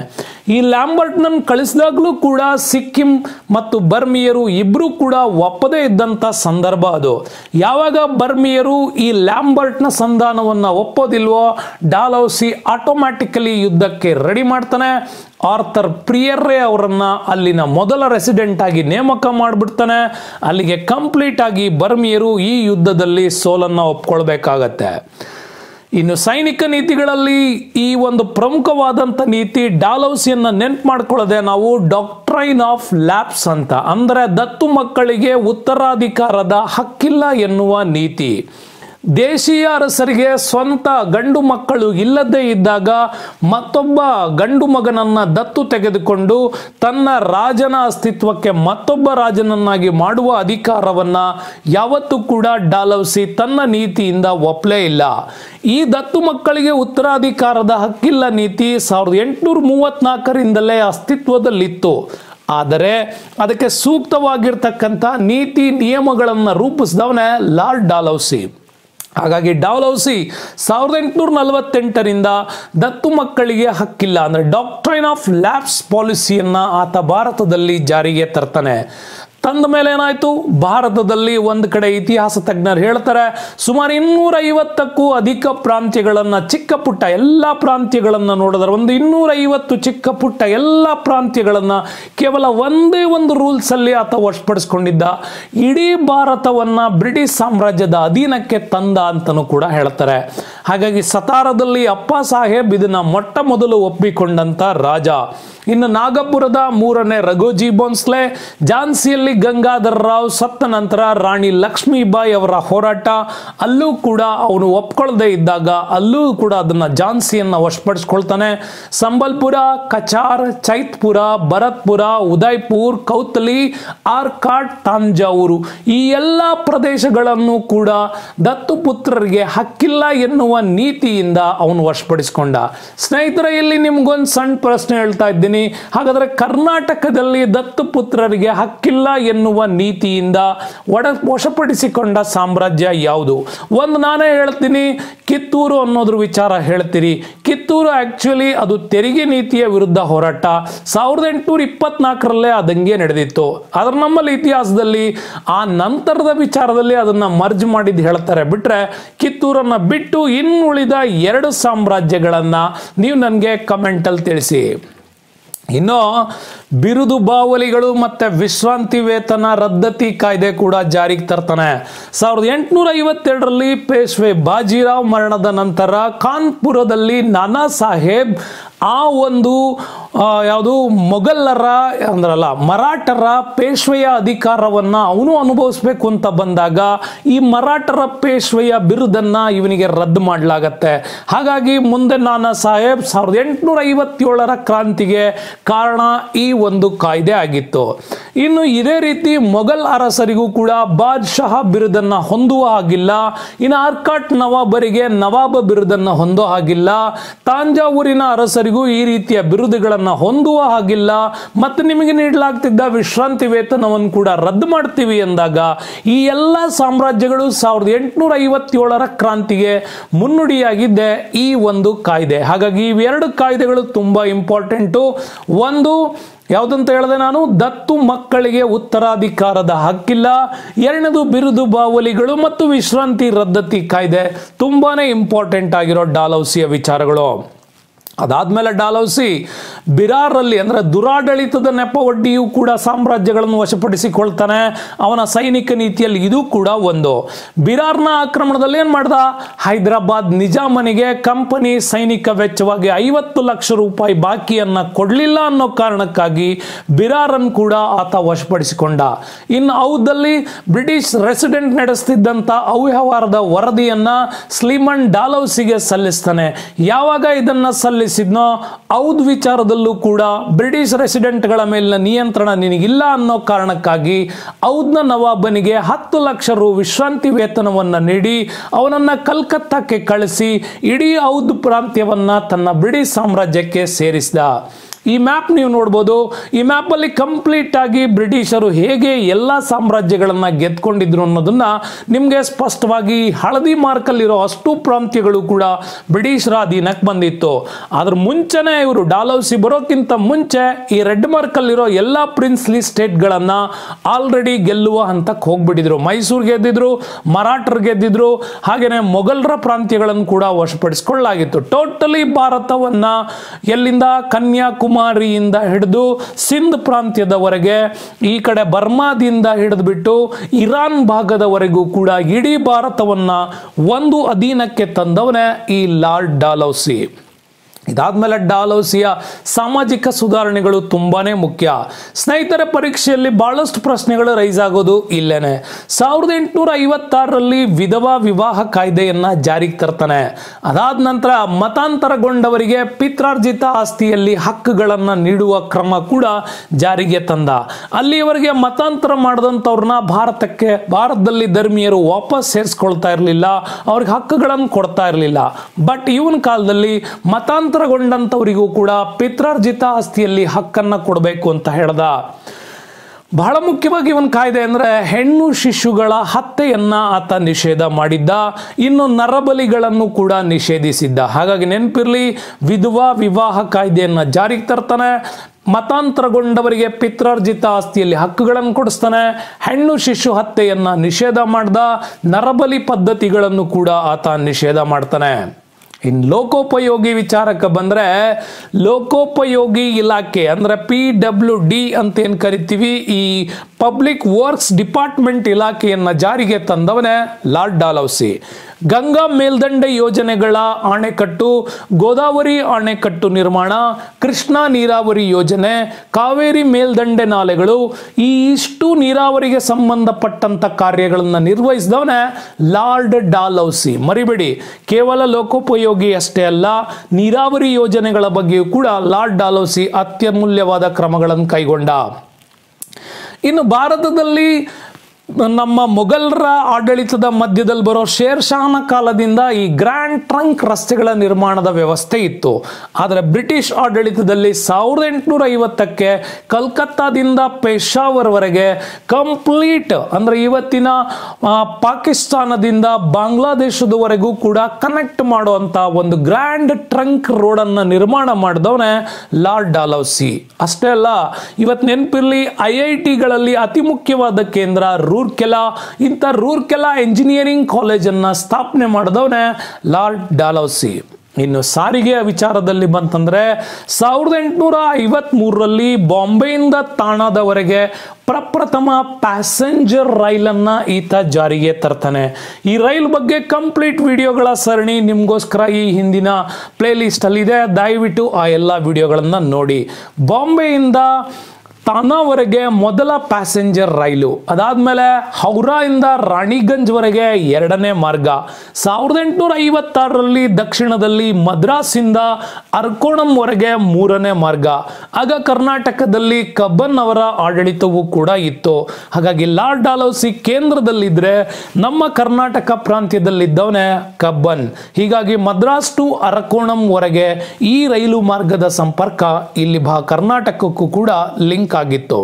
ಈ ಲ್ಯಾಂಬರ್ಟ್ನನ್ನು ಕಳಿಸಿದಾಗಲೂ ಕೂಡ ಸಿಕ್ಕಿಂ ಮತ್ತು ಬರ್ಮಿಯರು ಇಬ್ಬರೂ ಕೂಡ ಒಪ್ಪದೇ ಇದ್ದಂಥ ಸಂದರ್ಭ ಅದು ಯಾವಾಗ ಬರ್ಮಿಯರು ಈ ಲ್ಯಾಂಬರ್ಟ್ನ ಸಂಧಾನವನ್ನು ಒಪ್ಪೋದಿಲ್ವೋ ಡಾಲೌಸಿ ಆಟೋಮ್ಯಾಟಿಕಲಿ ಯುದ್ಧಕ್ಕೆ ರೆಡಿ ಮಾಡ್ತಾನೆ ಆರ್ಥರ್ ಪ್ರಿಯರ್ರೆ ಅವರನ್ನ ಅಲ್ಲಿನ ಮೊದಲ ರೆಸಿಡೆಂಟ್ ಆಗಿ ನೇಮಕ ಮಾಡಿಬಿಡ್ತಾನೆ ಅಲ್ಲಿಗೆ ಕಂಪ್ಲೀಟ್ ಆಗಿ ಬರ್ಮಿಯರು ಈ ಯುದ್ಧದಲ್ಲಿ ಸೋಲನ್ನು ಒಪ್ಕೊಳ್ಬೇಕಾಗತ್ತೆ ಇನ್ನು ಸೈನಿಕ ನೀತಿಗಳಲ್ಲಿ ಈ ಒಂದು ಪ್ರಮುಖವಾದಂಥ ನೀತಿ ಡಾಲೌಸಿಯನ್ನ ನೆನ್ಪು ಮಾಡ್ಕೊಳ್ಳದೆ ನಾವು ಡಾಕ್ಟ್ರೈನ್ ಆಫ್ ಲ್ಯಾಬ್ಸ್ ಅಂತ ಅಂದರೆ ದತ್ತು ಮಕ್ಕಳಿಗೆ ಉತ್ತರಾಧಿಕಾರದ ಹಕ್ಕಿಲ್ಲ ಎನ್ನುವ ನೀತಿ ದೇಶೀಯ ಅರಸರಿಗೆ ಸ್ವಂತ ಗಂಡು ಮಕ್ಕಳು ಇಲ್ಲದೇ ಇದ್ದಾಗ ಮತ್ತೊಬ್ಬ ಗಂಡು ಮಗನನ್ನ ದತ್ತು ತೆಗೆದುಕೊಂಡು ತನ್ನ ರಾಜನ ಅಸ್ತಿತ್ವಕ್ಕೆ ಮತ್ತೊಬ್ಬ ರಾಜನನ್ನಾಗಿ ಮಾಡುವ ಅಧಿಕಾರವನ್ನ ಯಾವತ್ತೂ ಕೂಡ ಡಾಲೌಸಿ ತನ್ನ ನೀತಿಯಿಂದ ಒಪ್ಪಲೇ ಇಲ್ಲ ಈ ದತ್ತು ಮಕ್ಕಳಿಗೆ ಉತ್ತರಾಧಿಕಾರದ ಹಕ್ಕಿಲ್ಲ ನೀತಿ ಸಾವಿರದ ಎಂಟುನೂರ ಮೂವತ್ನಾಲ್ಕರಿಂದಲೇ ಅಸ್ತಿತ್ವದಲ್ಲಿತ್ತು ಆದರೆ ಅದಕ್ಕೆ ಸೂಕ್ತವಾಗಿರ್ತಕ್ಕಂಥ ನೀತಿ ನಿಯಮಗಳನ್ನು ರೂಪಿಸಿದವನೇ ಲಾರ್ಡ್ ಡಾಲೌಸಿ ಹಾಗಾಗಿ ಡಾಲೌಸಿ ಸಾವಿರದ ಎಂಟುನೂರ ನಲವತ್ತೆಂಟರಿಂದ ದತ್ತು ಮಕ್ಕಳಿಗೆ ಹಕ್ಕಿಲ್ಲ ಅಂದರೆ ಡಾಕ್ಟ್ರೈನ್ ಆಫ್ ಲ್ಯಾಬ್ಸ್ ಪಾಲಿಸಿಯನ್ನು ಆತ ಭಾರತದಲ್ಲಿ ಜಾರಿಗೆ ತರ್ತಾನೆ ತಂದ ಮೇಲೆ ಏನಾಯ್ತು ಭಾರತದಲ್ಲಿ ಒಂದು ಕಡೆ ಇತಿಹಾಸ ತಜ್ಞರು ಹೇಳ್ತಾರೆ ಸುಮಾರು ಇನ್ನೂರ ಐವತ್ತಕ್ಕೂ ಅಧಿಕ ಪ್ರಾಂತ್ಯಗಳನ್ನು ಚಿಕ್ಕ ಪುಟ್ಟ ಎಲ್ಲ ಪ್ರಾಂತ್ಯಗಳನ್ನು ನೋಡಿದ್ರೆ ಒಂದು ಇನ್ನೂರ ಐವತ್ತು ಚಿಕ್ಕ ಪುಟ್ಟ ಎಲ್ಲ ಪ್ರಾಂತ್ಯಗಳನ್ನು ಕೇವಲ ಒಂದೇ ಒಂದು ರೂಲ್ಸಲ್ಲಿ ಆತ ವಶಪಡಿಸ್ಕೊಂಡಿದ್ದ ಇಡೀ ಭಾರತವನ್ನು ಬ್ರಿಟಿಷ್ ಸಾಮ್ರಾಜ್ಯದ ಅಧೀನಕ್ಕೆ ತಂದ ಅಂತಲೂ ಕೂಡ ಹೇಳ್ತಾರೆ ಹಾಗಾಗಿ ಸತಾರದಲ್ಲಿ ಅಪ್ಪ ಸಾಹೇಬ್ ಇದನ್ನ ಮೊಟ್ಟ ಮೊದಲು ಒಪ್ಪಿಕೊಂಡಂತ ರಾಜ ಇನ್ನು ನಾಗಪುರದ ಮೂರನೇ ರಘೋಜಿ ಬೋನ್ಸ್ಲೆ ಝಾನ್ಸಿಯಲ್ಲಿ ಗಂಗಾಧರ್ ರಾವ್ ಸತ್ತ ನಂತರ ರಾಣಿ ಲಕ್ಷ್ಮೀಬಾಯಿ ಅವರ ಹೋರಾಟ ಅಲ್ಲೂ ಕೂಡ ಅವನು ಒಪ್ಕೊಳ್ಳದೆ ಇದ್ದಾಗ ಅಲ್ಲೂ ಕೂಡ ಅದನ್ನ ಝಾನ್ಸಿಯನ್ನ ವಶಪಡಿಸ್ಕೊಳ್ತಾನೆ ಸಂಬಲ್ಪುರ ಕಚಾರ್ ಚೈತ್ಪುರ ಭರತ್ಪುರ ಉದಯ್ಪುರ್ ಕೌತಲಿ ಆರ್ಕಾಟ್ ತಾಂಜಾವೂರು ಈ ಎಲ್ಲ ಪ್ರದೇಶಗಳನ್ನು ಕೂಡ ದತ್ತುಪುತ್ರರಿಗೆ ಹಕ್ಕಿಲ್ಲ ಎನ್ನುವ ನೀತಿಯಿಂದ ಅವನು ವಶಪಡಿಸಿಕೊಂಡ ಸ್ನೇಹಿತರೆ ಇಲ್ಲಿ ನಿಮ್ಗೊಂದು ಸಣ್ಣ ಪ್ರಶ್ನೆ ಹೇಳ್ತಾ ಇದ್ದೀನಿ ಹಾಗಾದ್ರೆ ಕರ್ನಾಟಕದಲ್ಲಿ ದತ್ತುಪುತ್ರರಿಗೆ ಹಕ್ಕಿಲ್ಲ ಎನ್ನುವ ನೀತಿಯಿಂದ ಒಡ ವಶಪಡಿಸಿಕೊಂಡ ಸಾಮ್ರಾಜ್ಯ ಯಾವುದು ಒಂದು ನಾನೇ ಹೇಳ್ತೀನಿ ಕಿತ್ತೂರು ಅನ್ನೋದ್ರ ವಿಚಾರ ಹೇಳ್ತೀರಿ ಕಿತ್ತೂರು ಆಕ್ಚುಲಿ ಅದು ತೆರಿಗೆ ನೀತಿಯ ವಿರುದ್ಧ ಹೋರಾಟ ಸಾವಿರದ ಎಂಟುನೂರ ಇಪ್ಪತ್ನಾಲ್ಕರಲ್ಲೇ ಆ ದಂಗೆ ನಡೆದಿತ್ತು ಆದ್ರೆ ನಮ್ಮಲ್ಲಿ ಇತಿಹಾಸದಲ್ಲಿ ಆ ನಂತರದ ವಿಚಾರದಲ್ಲಿ ಅದನ್ನ ಮರ್ಜ್ ಮಾಡಿದ್ದು ಹೇಳ್ತಾರೆ ಬಿಟ್ರೆ ಕಿತ್ತೂರನ್ನ ಬಿಟ್ಟು ಇನ್ನುಳಿದ ಎರಡು ಸಾಮ್ರಾಜ್ಯಗಳನ್ನ ನೀವು ನನಗೆ ಕಮೆಂಟಲ್ಲಿ ತಿಳಿಸಿ ಇನ್ನು ಬಿರುದು ಬಾವಲಿಗಳು ಮತ್ತೆ ವಿಶ್ರಾಂತಿ ವೇತನ ರದ್ದತಿ ಕಾಯ್ದೆ ಕೂಡ ಜಾರಿಗೆ ತರ್ತಾನೆ ಸಾವಿರದ ಎಂಟುನೂರ ಐವತ್ತೆರಡರಲ್ಲಿ ಪೇಶ್ವೆ ಬಾಜಿರಾವ್ ಮರಣದ ನಂತರ ಕಾನ್ಪುರದಲ್ಲಿ ನಾನಾ ಸಾಹೇಬ್ ಆ ಒಂದು ಯಾವುದು ಮೊಘಲರ ಅಂದ್ರಲ್ಲ ಮರಾಠರ ಪೇಶ್ವೆಯ ಅಧಿಕಾರವನ್ನ ಅವನು ಅನುಭವಿಸ್ಬೇಕು ಅಂತ ಬಂದಾಗ ಈ ಮರಾಠರ ಪೇಶ್ವೆಯ ಬಿರುದನ್ನ ಇವನಿಗೆ ರದ್ದು ಮಾಡಲಾಗತ್ತೆ ಹಾಗಾಗಿ ಮುಂದೆ ನಾನಾ ಸಾಹೇಬ್ ಸಾವಿರದ ಎಂಟುನೂರ ಐವತ್ತೇಳರ ಕ್ರಾಂತಿಗೆ ಕಾರಣ ಈ ಒಂದು ಕಾಯ್ದೆ ಆಗಿತ್ತು ಇನ್ನು ಇದೇ ರೀತಿ ಮೊಘಲ್ ಅರಸರಿಗೂ ಕೂಡ ಬಾದ್ಶಾಹ ಬಿರುದನ್ನ ಹೊಂದುವ ಹಾಗಿಲ್ಲ ಇನ್ನು ಆರ್ಕಾಟ್ ನವಾಬರಿಗೆ ನವಾಬ ಬಿರುದನ್ನ ಹೊಂದೋ ಹಾಗಿಲ್ಲ ತಾಂಜಾವೂರಿನ ಅರಸರಿಗೂ ಈ ರೀತಿಯ ಬಿರುದುಗಳನ್ನ ಹೊಂದುವ ಹಾಗಿಲ್ಲ ಮತ್ತೆ ನಿಮಗೆ ನೀಡಲಾಗ್ತಿದ್ದ ವಿಶ್ರಾಂತಿ ವೇತನವನ್ನು ಕೂಡ ರದ್ದು ಮಾಡ್ತೀವಿ ಎಂದಾಗ ಈ ಎಲ್ಲ ಸಾಮ್ರಾಜ್ಯಗಳು ಸಾವಿರದ ಎಂಟುನೂರ ಐವತ್ತೇಳರ ಕ್ರಾಂತಿಗೆ ಮುನ್ನುಡಿಯಾಗಿದ್ದೆ ಈ ಒಂದು ಕಾಯ್ದೆ ಹಾಗಾಗಿ ಇವೆರಡು ಕಾಯ್ದೆಗಳು ತುಂಬಾ ಇಂಪಾರ್ಟೆಂಟು ಒಂದು ಯಾವುದಂತ ಹೇಳಿದೆ ನಾನು ದತ್ತು ಮಕ್ಕಳಿಗೆ ಉತ್ತರಾಧಿಕಾರದ ಹಕ್ಕಿಲ್ಲ ಎರಡನೇದು ಬಿರುದು ಬಾವಲಿಗಳು ಮತ್ತು ವಿಶ್ರಾಂತಿ ರದ್ದತಿ ಕಾಯ್ದೆ ತುಂಬಾನೇ ಇಂಪಾರ್ಟೆಂಟ್ ಆಗಿರೋ ಡಾಲೌಸಿಯ ವಿಚಾರಗಳು ಅದಾದ್ಮೇಲೆ ಡಾಲೌಸಿ ಬಿರಾರಲ್ಲಿ ಅಂದ್ರೆ ದುರಾಡಳಿತದ ನೆಪ ಒಡ್ಡಿಯೂ ಕೂಡ ಸಾಮ್ರಾಜ್ಯಗಳನ್ನು ವಶಪಡಿಸಿಕೊಳ್ತಾನೆ ಅವನ ಸೈನಿಕ ನೀತಿಯಲ್ಲಿ ಇದು ಕೂಡ ಒಂದು ಬಿರಾರ್ನ ಆಕ್ರಮಣದಲ್ಲಿ ಏನ್ ಮಾಡ್ದ ಹೈದರಾಬಾದ್ ನಿಜಾಮನಿಗೆ ಕಂಪನಿ ಸೈನಿಕ ವೆಚ್ಚವಾಗಿ ಐವತ್ತು ಲಕ್ಷ ರೂಪಾಯಿ ಬಾಕಿಯನ್ನ ಕೊಡಲಿಲ್ಲ ಅನ್ನೋ ಕಾರಣಕ್ಕಾಗಿ ಬಿರಾರನ್ ಕೂಡ ಆತ ವಶಪಡಿಸಿಕೊಂಡ ಇನ್ನು ಔದಲ್ಲಿ ಬ್ರಿಟಿಷ್ ರೆಸಿಡೆಂಟ್ ನಡೆಸ್ತಿದ್ದಂತ ಅವ್ಯವಹಾರದ ವರದಿಯನ್ನ ಸ್ಲಿಮನ್ ಡಾಲೌಸಿಗೆ ಸಲ್ಲಿಸ್ತಾನೆ ಯಾವಾಗ ಇದನ್ನ ಸಲ್ಲಿಸಿದ್ನೋ ಔದ್ ವಿಚಾರದಲ್ಲೂ ಕೂಡ ಬ್ರಿಟಿಷ್ ರೆಸಿಡೆಂಟ್ಗಳ ಮೇಲಿನ ನಿಯಂತ್ರಣ ನಿನಗಿಲ್ಲ ಅನ್ನೋ ಕಾರಣಕ್ಕಾಗಿ ಔದ್ನ ನವಾಬನಿಗೆ ಹತ್ತು ಲಕ್ಷ ರು ವಿಶ್ರಾಂತಿ ವೇತನವನ್ನ ನೀಡಿ ಅವನನ್ನ ಕಲ್ಕತ್ತಾಕ್ಕೆ ಕಳಿಸಿ ಇಡೀ ಔದ್ ಪ್ರಾಂತ್ಯವನ್ನ ತನ್ನ ಬ್ರಿಟಿಷ್ ಸಾಮ್ರಾಜ್ಯಕ್ಕೆ ಸೇರಿಸಿದ ಈ ಮ್ಯಾಪ್ ನೀವು ನೋಡ್ಬೋದು ಈ ಮ್ಯಾಪಲ್ಲಿ ಕಂಪ್ಲೀಟ್ ಆಗಿ ಬ್ರಿಟಿಷರು ಹೇಗೆ ಎಲ್ಲ ಸಾಮ್ರಾಜ್ಯಗಳನ್ನು ಗೆದ್ಕೊಂಡಿದ್ರು ಅನ್ನೋದನ್ನ ನಿಮಗೆ ಸ್ಪಷ್ಟವಾಗಿ ಹಳದಿ ಮಾರ್ಕಲ್ಲಿರೋ ಅಷ್ಟು ಪ್ರಾಂತ್ಯಗಳು ಕೂಡ ಬ್ರಿಟಿಷರ ಅಧೀನಕ್ಕೆ ಬಂದಿತ್ತು ಅದ್ರ ಮುಂಚೆನೆ ಇವರು ಡಾಲೌಸಿ ಬರೋಕ್ಕಿಂತ ಮುಂಚೆ ಈ ರೆಡ್ ಮಾರ್ಕಲ್ಲಿರೋ ಎಲ್ಲ ಪ್ರಿನ್ಸ್ಲಿ ಸ್ಟೇಟ್ಗಳನ್ನು ಆಲ್ರೆಡಿ ಗೆಲ್ಲುವ ಹಂತಕ್ಕೆ ಹೋಗ್ಬಿಟ್ಟಿದ್ರು ಮೈಸೂರು ಗೆದ್ದಿದ್ರು ಮರಾಠರು ಗೆದ್ದಿದ್ರು ಹಾಗೆಯೇ ಮೊಘಲರ ಪ್ರಾಂತ್ಯಗಳನ್ನು ಕೂಡ ವಶಪಡಿಸಿಕೊಳ್ಳಲಾಗಿತ್ತು ಟೋಟಲಿ ಭಾರತವನ್ನ ಎಲ್ಲಿಂದ ಕನ್ಯಾಕುಮಾರಿಯಿಂದ ಹಿಡಿದು ಸಿಂಧ್ ಪ್ರಾಂತ್ಯದವರೆಗೆ ಈ ಕಡೆ ಬರ್ಮಾದಿಂದ ಹಿಡಿದ್ಬಿಟ್ಟು ಇರಾನ್ ಭಾಗದವರೆಗೂ ಕೂಡ ಇಡೀ ಭಾರತವನ್ನ ಒಂದು ಅಧೀನಕ್ಕೆ ತಂದವನೇ ಈ ಲಾರ್ಡ್ ಡಾಲೌಸಿ ಇದಾದ್ಮೇಲೆ ಡಾಲೌಸಿಯ ಸಾಮಾಜಿಕ ಸುಧಾರಣೆಗಳು ತುಂಬಾನೇ ಮುಖ್ಯ ಸ್ನೇಹಿತರ ಪರೀಕ್ಷೆಯಲ್ಲಿ ಬಹಳಷ್ಟು ಪ್ರಶ್ನೆಗಳು ರೈಸ್ ಆಗೋದು ಇಲ್ಲೇನೆ ಸಾವಿರದ ಎಂಟುನೂರ ಐವತ್ತಾರರಲ್ಲಿ ವಿಧವಾ ವಿವಾಹ ಕಾಯ್ದೆಯನ್ನ ಜಾರಿಗೆ ತರ್ತಾನೆ ಅದಾದ ನಂತರ ಮತಾಂತರಗೊಂಡವರಿಗೆ ಪಿತ್ರಾರ್ಜಿತ ಆಸ್ತಿಯಲ್ಲಿ ಹಕ್ಕುಗಳನ್ನು ನೀಡುವ ಕ್ರಮ ಕೂಡ ಜಾರಿಗೆ ತಂದ ಅಲ್ಲಿಯವರೆಗೆ ಮತಾಂತರ ಮಾಡಿದಂಥವ್ರನ್ನ ಭಾರತಕ್ಕೆ ಭಾರತದಲ್ಲಿ ಧರ್ಮೀಯರು ವಾಪಸ್ ಸೇರಿಸ್ಕೊಳ್ತಾ ಇರಲಿಲ್ಲ ಅವ್ರಿಗೆ ಹಕ್ಕುಗಳನ್ನು ಕೊಡ್ತಾ ಇರಲಿಲ್ಲ ಬಟ್ ಇವನ ಕಾಲದಲ್ಲಿ ಮತಾಂತರಗೊಂಡಂಥವರಿಗೂ ಕೂಡ ಪಿತ್ರಾರ್ಜಿತ ಆಸ್ತಿಯಲ್ಲಿ ಹಕ್ಕನ್ನು ಕೊಡಬೇಕು ಅಂತ ಹೇಳ್ದ ಬಹಳ ಮುಖ್ಯವಾಗಿ ಇವನ್ ಕಾಯ್ದೆ ಅಂದ್ರೆ ಹೆಣ್ಣು ಶಿಶುಗಳ ಹತ್ಯೆಯನ್ನ ಆತ ನಿಷೇಧ ಮಾಡಿದ್ದ ಇನ್ನು ನರಬಲಿಗಳನ್ನು ಕೂಡ ನಿಷೇಧಿಸಿದ್ದ ಹಾಗಾಗಿ ನೆನಪಿರ್ಲಿ ವಿಧವಾ ವಿವಾಹ ಕಾಯ್ದೆಯನ್ನ ಜಾರಿಗೆ ತರ್ತಾನೆ ಮತಾಂತರಗೊಂಡವರಿಗೆ ಪಿತ್ರಾರ್ಜಿತ ಆಸ್ತಿಯಲ್ಲಿ ಹಕ್ಕುಗಳನ್ನು ಕೊಡಿಸ್ತಾನೆ ಹೆಣ್ಣು ಶಿಶು ಹತ್ಯೆಯನ್ನ ನಿಷೇಧ ಮಾಡ್ದ ನರಬಲಿ ಪದ್ಧತಿಗಳನ್ನು ಕೂಡ ಆತ ನಿಷೇಧ ಮಾಡ್ತಾನೆ ಇನ್ನು ಲೋಕೋಪಯೋಗಿ ವಿಚಾರಕ್ಕೆ ಬಂದ್ರೆ ಲೋಕೋಪಯೋಗಿ ಇಲಾಖೆ ಅಂದ್ರೆ ಪಿ ಡಬ್ಲ್ಯೂ ಡಿ ಅಂತ ಏನು ಕರಿತೀವಿ ಈ ಪಬ್ಲಿಕ್ ವರ್ಕ್ಸ್ ಡಿಪಾರ್ಟ್ಮೆಂಟ್ ಇಲಾಖೆಯನ್ನ ಜಾರಿಗೆ ತಂದವನೇ ಲಾರ್ಡ್ ಡಾಲೌಸಿ ಗಂಗಾ ಮೇಲ್ದಂಡೆ ಯೋಜನೆಗಳ ಅಣೆಕಟ್ಟು ಗೋದಾವರಿ ಅಣೆಕಟ್ಟು ನಿರ್ಮಾಣ ಕೃಷ್ಣಾ ನೀರಾವರಿ ಯೋಜನೆ ಕಾವೇರಿ ಮೇಲ್ದಂಡೆ ನಾಲೆಗಳು ಈ ಇಷ್ಟು ನೀರಾವರಿಗೆ ಸಂಬಂಧಪಟ್ಟಂತ ಕಾರ್ಯಗಳನ್ನು ನಿರ್ವಹಿಸಿದವನೇ ಲಾರ್ಡ್ ಡಾಲೌಸಿ ಮರಿಬೇಡಿ ಕೇವಲ ಲೋಕೋಪಯೋಗಿ ಅಷ್ಟೇ ಅಲ್ಲ ನೀರಾವರಿ ಯೋಜನೆಗಳ ಬಗ್ಗೆಯೂ ಕೂಡ ಲಾರ್ಡ್ ಡಾಲೌಸಿ ಅತ್ಯಮೂಲ್ಯವಾದ ಕ್ರಮಗಳನ್ನು ಕೈಗೊಂಡ ಇನ್ನು ಭಾರತದಲ್ಲಿ ನಮ್ಮ ಮೊಘಲರ ಆಡಳಿತದ ಮಧ್ಯದಲ್ಲಿ ಬರೋ ಶೇರ್ ಶಾಹನ ಕಾಲದಿಂದ ಈ ಗ್ರ್ಯಾಂಡ್ ಟ್ರಂಕ್ ರಸ್ತೆಗಳ ನಿರ್ಮಾಣದ ವ್ಯವಸ್ಥೆ ಇತ್ತು ಆದರೆ ಬ್ರಿಟಿಷ್ ಆಡಳಿತದಲ್ಲಿ ಸಾವಿರದ ಎಂಟುನೂರ ಐವತ್ತಕ್ಕೆ ಕಲ್ಕತ್ತಾದಿಂದ ಪೇಶಾವರ್ವರೆಗೆ ಕಂಪ್ಲೀಟ್ ಅಂದ್ರೆ ಇವತ್ತಿನ ಆ, ಪಾಕಿಸ್ತಾನದಿಂದ ಬಾಂಗ್ಲಾದೇಶದವರೆಗೂ ಕೂಡ ಕನೆಕ್ಟ್ ಮಾಡುವಂತ ಒಂದು ಗ್ರ್ಯಾಂಡ್ ಟ್ರಂಕ್ ರೋಡ್ ಅನ್ನ ನಿರ್ಮಾಣ ಮಾಡಿದವನೇ ಲಾರ್ಡ್ ಡಾಲೌಸಿ ಅಷ್ಟೇ ಅಲ್ಲ ಇವತ್ತು ನೆನಪಿರ್ಲಿ ಐ ಐ ಟಿಗಳಲ್ಲಿ ಅತಿ ಮುಖ್ಯವಾದ ಕೇಂದ್ರ ರೂರ್ಕೆಲಾ ಇಂಥ ರೂರ್ಕೆಲಾ ಎಂಜಿನಿಯರಿಂಗ್ ಕಾಲೇಜನ್ನು ಸ್ಥಾಪನೆ ಮಾಡಿದವನೇ ಲಾರ್ಡ್ ಡಾಲೌಸಿ ಇನ್ನು ಸಾರಿಗೆಯ ವಿಚಾರದಲ್ಲಿ ಬಂತಂದ್ರೆ ಸಾವಿರದ ಎಂಟುನೂರ ಐವತ್ಮೂರರಲ್ಲಿ ಬಾಂಬೆಯಿಂದ ತಾಣದವರೆಗೆ ಪ್ರಪ್ರಥಮ ಪ್ಯಾಸೆಂಜರ್ ರೈಲನ್ನು ಈತ ಜಾರಿಗೆ ತರ್ತಾನೆ ಈ ರೈಲ್ ಬಗ್ಗೆ ಕಂಪ್ಲೀಟ್ ವಿಡಿಯೋಗಳ ಸರಣಿ ನಿಮಗೋಸ್ಕರ ಈ ಹಿಂದಿನ ಪ್ಲೇ ಲಿಸ್ಟಲ್ಲಿದೆ ದಯವಿಟ್ಟು ಆ ಎಲ್ಲ ವಿಡಿಯೋಗಳನ್ನು ನೋಡಿ ಬಾಂಬೆಯಿಂದ ತಾನಾವರೆಗೆ ಮೊದಲ ಪ್ಯಾಸೆಂಜರ್ ರೈಲು ಅದಾದ್ಮೇಲೆ ಹೌರಾಯಿಂದ ರಾಣಿಗಂಜ್ವರೆಗೆ ಎರಡನೇ ಮಾರ್ಗ ಸಾವಿರದ ಎಂಟುನೂರ ಐವತ್ತಾರರಲ್ಲಿ ದಕ್ಷಿಣದಲ್ಲಿ ಮದ್ರಾಸಿಂದ ಅರ್ಕೋಣಂವರೆಗೆ ಮೂರನೇ ಮಾರ್ಗ ಆಗ ಕರ್ನಾಟಕದಲ್ಲಿ ಕಬ್ಬನ್ ಅವರ ಆಡಳಿತವೂ ಕೂಡ ಇತ್ತು ಹಾಗಾಗಿ ಲಾರ್ಡ್ ಡಾಲೌಸಿ ಕೇಂದ್ರದಲ್ಲಿದ್ರೆ ನಮ್ಮ ಕರ್ನಾಟಕ ಪ್ರಾಂತ್ಯದಲ್ಲಿದ್ದವನೇ ಕಬ್ಬನ್ ಹೀಗಾಗಿ ಮದ್ರಾಸ್ ಟು ಅರಕೋಣಂವರೆಗೆ ಈ ರೈಲು ಮಾರ್ಗದ ಸಂಪರ್ಕ ಇಲ್ಲಿ ಭಾ ಕರ್ನಾಟಕಕ್ಕೂ ಕೂಡ ಲಿಂಕ್ ಆಗಿತ್ತು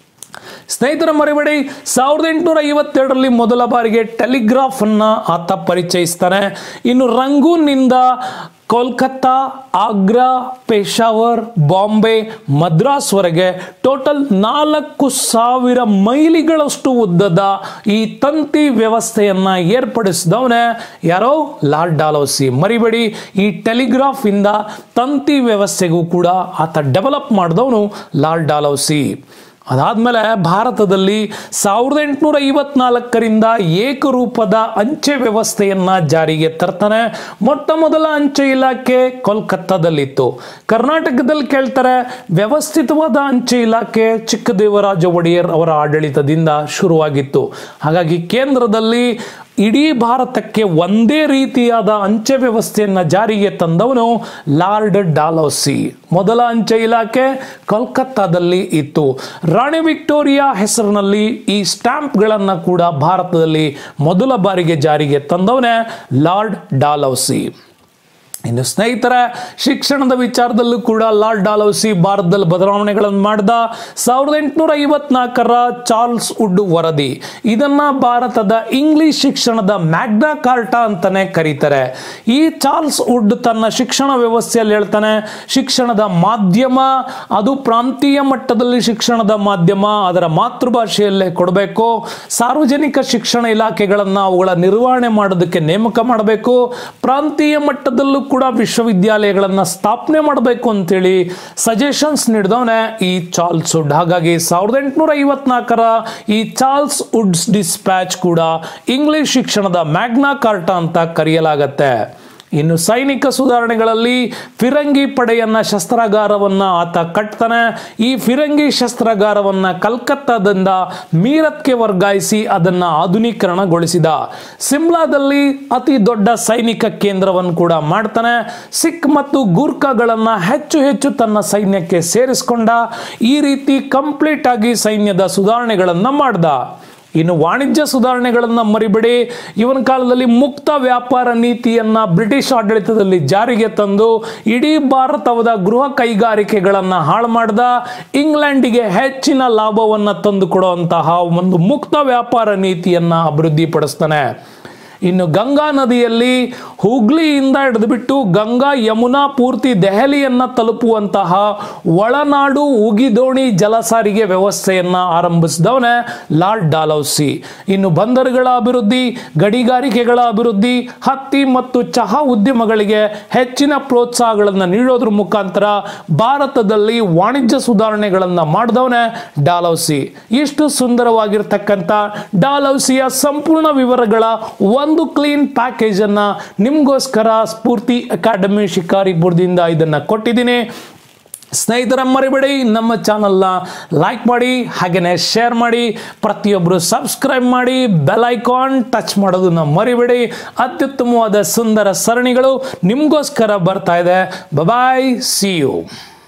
ಸ್ನೇಹಿತರ ಮರಿಬೇಡಿ ಸಾವಿರದ ಎಂಟುನೂರ ಐವತ್ತೆರಡರಲ್ಲಿ ಮೊದಲ ಬಾರಿಗೆ ಟೆಲಿಗ್ರಾಫ್ ಅನ್ನ ಆತ ಪರಿಚಯಿಸ್ತಾನೆ ಇನ್ನು ರಂಗೂನ್ನಿಂದ ಕೋಲ್ಕತ್ತಾ ಆಗ್ರಾ ಪೇಶಾವರ್ ಬಾಂಬೆ ಮದ್ರಾಸ್ವರೆಗೆ ಟೋಟಲ್ ನಾಲ್ಕು ಸಾವಿರ ಮೈಲಿಗಳಷ್ಟು ಉದ್ದದ ಈ ತಂತಿ ವ್ಯವಸ್ಥೆಯನ್ನ ಏರ್ಪಡಿಸಿದವನೇ ಯಾರೋ ಲಾರ್ಡ್ ಡಾಲೌಸಿ ಮರಿಬೇಡಿ ಈ ಟೆಲಿಗ್ರಾಫ್ ಇಂದ ತಂತಿ ವ್ಯವಸ್ಥೆಗೂ ಕೂಡ ಆತ ಡೆವಲಪ್ ಮಾಡಿದವನು ಲಾರ್ಡ್ ಡಾಲೌಸಿ ಅದಾದ್ಮೇಲೆ ಭಾರತದಲ್ಲಿ ಸಾವಿರದ ಎಂಟುನೂರ ಐವತ್ನಾಲ್ಕರಿಂದ ಏಕರೂಪದ ಅಂಚೆ ವ್ಯವಸ್ಥೆಯನ್ನ ಜಾರಿಗೆ ತರ್ತಾನೆ ಮೊಟ್ಟ ಮೊದಲ ಅಂಚೆ ಇಲಾಖೆ ಕೋಲ್ಕತ್ತಾದಲ್ಲಿತ್ತು ಕರ್ನಾಟಕದಲ್ಲಿ ಕೇಳ್ತಾರೆ ವ್ಯವಸ್ಥಿತವಾದ ಅಂಚೆ ಇಲಾಖೆ ಚಿಕ್ಕದೇವರಾಜ ಒಡೆಯರ್ ಅವರ ಆಡಳಿತದಿಂದ ಶುರುವಾಗಿತ್ತು ಹಾಗಾಗಿ ಕೇಂದ್ರದಲ್ಲಿ ಇಡೀ ಭಾರತಕ್ಕೆ ಒಂದೇ ರೀತಿಯಾದ ಅಂಚೆ ವ್ಯವಸ್ಥೆಯನ್ನ ಜಾರಿಗೆ ತಂದವನು ಲಾರ್ಡ್ ಡಾಲೌಸಿ ಮೊದಲ ಅಂಚೆ ಇಲಾಖೆ ಕೋಲ್ಕತ್ತಾದಲ್ಲಿ ಇತ್ತು ರಾಣಿ ವಿಕ್ಟೋರಿಯಾ ಹೆಸರಿನಲ್ಲಿ ಈ ಸ್ಟಾಂಪ್ಗಳನ್ನು ಕೂಡ ಭಾರತದಲ್ಲಿ ಮೊದಲ ಬಾರಿಗೆ ಜಾರಿಗೆ ತಂದವನೇ ಲಾರ್ಡ್ ಡಾಲೌಸಿ ಇನ್ನು ಸ್ನೇಹಿತರ ಶಿಕ್ಷಣದ ವಿಚಾರದಲ್ಲೂ ಕೂಡ ಲಾರ್ಡ್ ಡಾಲೌಸಿ ಭಾರತದಲ್ಲಿ ಬದಲಾವಣೆಗಳನ್ನು ಮಾಡಿದ ಸಾವಿರದ ಎಂಟುನೂರ ಐವತ್ನಾಲ್ಕರ ಚಾರ್ಲ್ಸ್ ವುಡ್ ವರದಿ ಇದನ್ನ ಭಾರತದ ಇಂಗ್ಲಿಷ್ ಶಿಕ್ಷಣದ ಮ್ಯಾಗ್ನಾ ಕಾರ್ಟಾ ಅಂತಾನೆ ಕರೀತಾರೆ ಈ ಚಾರ್ಲ್ಸ್ ವುಡ್ ತನ್ನ ಶಿಕ್ಷಣ ವ್ಯವಸ್ಥೆಯಲ್ಲಿ ಹೇಳ್ತಾನೆ ಶಿಕ್ಷಣದ ಮಾಧ್ಯಮ ಅದು ಪ್ರಾಂತೀಯ ಮಟ್ಟದಲ್ಲಿ ಶಿಕ್ಷಣದ ಮಾಧ್ಯಮ ಅದರ ಮಾತೃಭಾಷೆಯಲ್ಲೇ ಕೊಡಬೇಕು ಸಾರ್ವಜನಿಕ ಶಿಕ್ಷಣ ಇಲಾಖೆಗಳನ್ನು ಅವುಗಳ ನಿರ್ವಹಣೆ ಮಾಡೋದಕ್ಕೆ ನೇಮಕ ಮಾಡಬೇಕು ಪ್ರಾಂತೀಯ ಮಟ್ಟದಲ್ಲೂ ಕೂಡ ವಿಶ್ವವಿದ್ಯಾಲಯಗಳನ್ನು ಸ್ಥಾಪನೆ ಮಾಡಬೇಕು ಅಂತೇಳಿ ಸಜೆಷನ್ಸ್ ನೀಡಿದವನೇ ಈ ಚಾರ್ಲ್ಸ್ ವುಡ್ ಹಾಗಾಗಿ ಸಾವಿರದ ಎಂಟುನೂರ ಐವತ್ನಾಲ್ಕರ ಈ ಚಾರ್ಲ್ಸ್ ವುಡ್ಸ್ ಡಿಸ್ಪ್ಯಾಚ್ ಕೂಡ ಇಂಗ್ಲಿಷ್ ಶಿಕ್ಷಣದ ಮ್ಯಾಗ್ನಾ ಕಾರ್ಟಾ ಅಂತ ಕರೆಯಲಾಗತ್ತೆ ಇನ್ನು ಸೈನಿಕ ಸುಧಾರಣೆಗಳಲ್ಲಿ ಫಿರಂಗಿ ಪಡೆಯನ್ನ ಶಸ್ತ್ರಾಗಾರವನ್ನ ಆತ ಕಟ್ತಾನೆ ಈ ಫಿರಂಗಿ ಶಸ್ತ್ರಾಗಾರವನ್ನ ಕಲ್ಕತ್ತಾದಿಂದ ಮೀರತ್ಗೆ ವರ್ಗಾಯಿಸಿ ಅದನ್ನ ಆಧುನೀಕರಣಗೊಳಿಸಿದ ಸಿಮ್ಲಾದಲ್ಲಿ ಅತಿ ದೊಡ್ಡ ಸೈನಿಕ ಕೇಂದ್ರವನ್ನು ಕೂಡ ಮಾಡ್ತಾನೆ ಸಿಖ್ ಮತ್ತು ಗೂರ್ಖಾಗಳನ್ನ ಹೆಚ್ಚು ಹೆಚ್ಚು ತನ್ನ ಸೈನ್ಯಕ್ಕೆ ಸೇರಿಸಿಕೊಂಡ ಈ ರೀತಿ ಕಂಪ್ಲೀಟ್ ಆಗಿ ಸೈನ್ಯದ ಸುಧಾರಣೆಗಳನ್ನ ಮಾಡ್ದ ಇನ್ನು ವಾಣಿಜ್ಯ ಸುಧಾರಣೆಗಳನ್ನು ಮರಿಬೇಡಿ ಇವನ ಕಾಲದಲ್ಲಿ ಮುಕ್ತ ವ್ಯಾಪಾರ ನೀತಿಯನ್ನ ಬ್ರಿಟಿಷ್ ಆಡಳಿತದಲ್ಲಿ ಜಾರಿಗೆ ತಂದು ಇಡೀ ಭಾರತದ ಗೃಹ ಕೈಗಾರಿಕೆಗಳನ್ನು ಹಾಳು ಮಾಡ್ದ ಇಂಗ್ಲೆಂಡಿಗೆ ಹೆಚ್ಚಿನ ಲಾಭವನ್ನು ತಂದುಕೊಡುವಂತಹ ಒಂದು ಮುಕ್ತ ವ್ಯಾಪಾರ ನೀತಿಯನ್ನ ಅಭಿವೃದ್ಧಿಪಡಿಸ್ತಾನೆ ಇನ್ನು ಗಂಗಾ ನದಿಯಲ್ಲಿ ಹುಗ್ಲಿಯಿಂದ ಹಿಡಿದುಬಿಟ್ಟು ಗಂಗಾ ಯಮುನಾ ಪೂರ್ತಿ ದೆಹಲಿಯನ್ನ ತಲುಪುವಂತಹ ಒಳನಾಡು ಉಗಿದೋಣಿ ಜಲಸಾರಿಗೆ ವ್ಯವಸ್ಥೆಯನ್ನ ಆರಂಭಿಸಿದವನೇ ಲಾರ್ಡ್ ಡಾಲೌಸಿ ಇನ್ನು ಬಂದರುಗಳ ಅಭಿವೃದ್ಧಿ ಗಣಿಗಾರಿಕೆಗಳ ಅಭಿವೃದ್ಧಿ ಹತ್ತಿ ಮತ್ತು ಚಹಾ ಉದ್ಯಮಗಳಿಗೆ ಹೆಚ್ಚಿನ ಪ್ರೋತ್ಸಾಹಗಳನ್ನು ನೀಡೋದ್ರ ಮುಖಾಂತರ ಭಾರತದಲ್ಲಿ ವಾಣಿಜ್ಯ ಸುಧಾರಣೆಗಳನ್ನು ಮಾಡಿದವನೇ ಡಾಲೌಸಿ ಇಷ್ಟು ಸುಂದರವಾಗಿರ್ತಕ್ಕಂಥ ಡಾಲೌಸಿಯ ಸಂಪೂರ್ಣ ವಿವರಗಳ ಒಂದು ಕ್ಲೀನ್ ಪ್ಯಾಕೇಜ್ ಅನ್ನ ನಿಮ್ಗೋಸ್ಕರ ಸ್ಫೂರ್ತಿ ಅಕಾಡೆಮಿ ಶಿಕಾರಿಪುರದಿಂದ ಇದನ್ನ ಕೊಟ್ಟಿದ್ದೀನಿ ಸ್ನೇಹಿತರ ಮರಿಬೇಡಿ ನಮ್ಮ ಚಾನಲ್ನ ಲೈಕ್ ಮಾಡಿ ಹಾಗೆಯೇ ಶೇರ್ ಮಾಡಿ ಪ್ರತಿಯೊಬ್ಬರು ಸಬ್ಸ್ಕ್ರೈಬ್ ಮಾಡಿ ಬೆಲ್ ಐಕಾನ್ ಟಚ್ ಮಾಡೋದನ್ನ ಮರಿಬೇಡಿ ಅತ್ಯುತ್ತಮವಾದ ಸುಂದರ ಸರಣಿಗಳು ನಿಮಗೋಸ್ಕರ ಬರ್ತಾ ಇದೆ ಬಾಯ್ ಸಿ ಯು